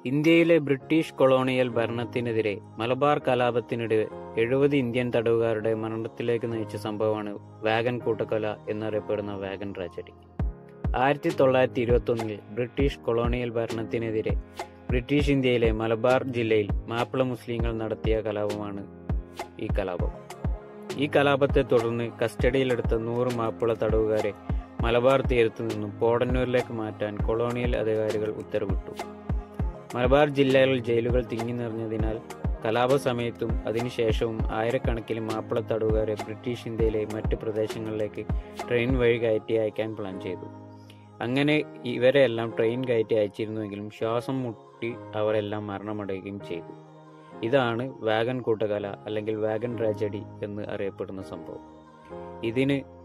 ഇന്ത്യയിലെ British colonial ഭരണത്തിനെതിരെ മലബാർ കലാപത്തിനിടെ എഴുപത് ഇന്ത്യൻ തടവുകാരുടെ മരണത്തിലേക്ക് നയിച്ച സംഭവമാണ് വാഗൻ കൂട്ടക്കൊല എന്നറിയപ്പെടുന്ന വാഗൻ ട്രാജഡി ആയിരത്തി തൊള്ളായിരത്തി ഇരുപത്തി ഒന്നിൽ ബ്രിട്ടീഷ് കൊളോണിയൽ ഭരണത്തിനെതിരെ ബ്രിട്ടീഷ് ഇന്ത്യയിലെ മലബാർ ജില്ലയിൽ മാപ്പിള മുസ്ലിങ്ങൾ നടത്തിയ കലാപമാണ് ഈ കലാപം ഈ കലാപത്തെ തുടർന്ന് കസ്റ്റഡിയിലെടുത്ത നൂറ് മാപ്പിള തടവുകാരെ മലബാർ തീരത്തു നിന്നും പോടന്നൂരിലേക്ക് മാറ്റാൻ കൊളോണിയൽ അധികാരികൾ ഉത്തരവിട്ടു മലബാർ ജില്ലയിൽ ജയിലുകൾ തിങ്ങി നിറഞ്ഞതിനാൽ കലാപ സമയത്തും അതിനുശേഷവും ആയിരക്കണക്കിന് മാപ്പിള തടവുകാരെ ബ്രിട്ടീഷ് ഇന്ത്യയിലെ മറ്റ് പ്രദേശങ്ങളിലേക്ക് ട്രെയിൻ വഴി കയറ്റി അയക്കാൻ പ്ലാൻ ചെയ്തു അങ്ങനെ ഇവരെല്ലാം ട്രെയിൻ കയറ്റി അയച്ചിരുന്നുവെങ്കിലും ശ്വാസം മുട്ടി അവരെല്ലാം മരണമടയുകയും ചെയ്തു ഇതാണ് വാഗൻ കൂട്ടകല അല്ലെങ്കിൽ വാഗൻ ട്രാജഡി എന്ന് അറിയപ്പെടുന്ന സംഭവം ഇതിന്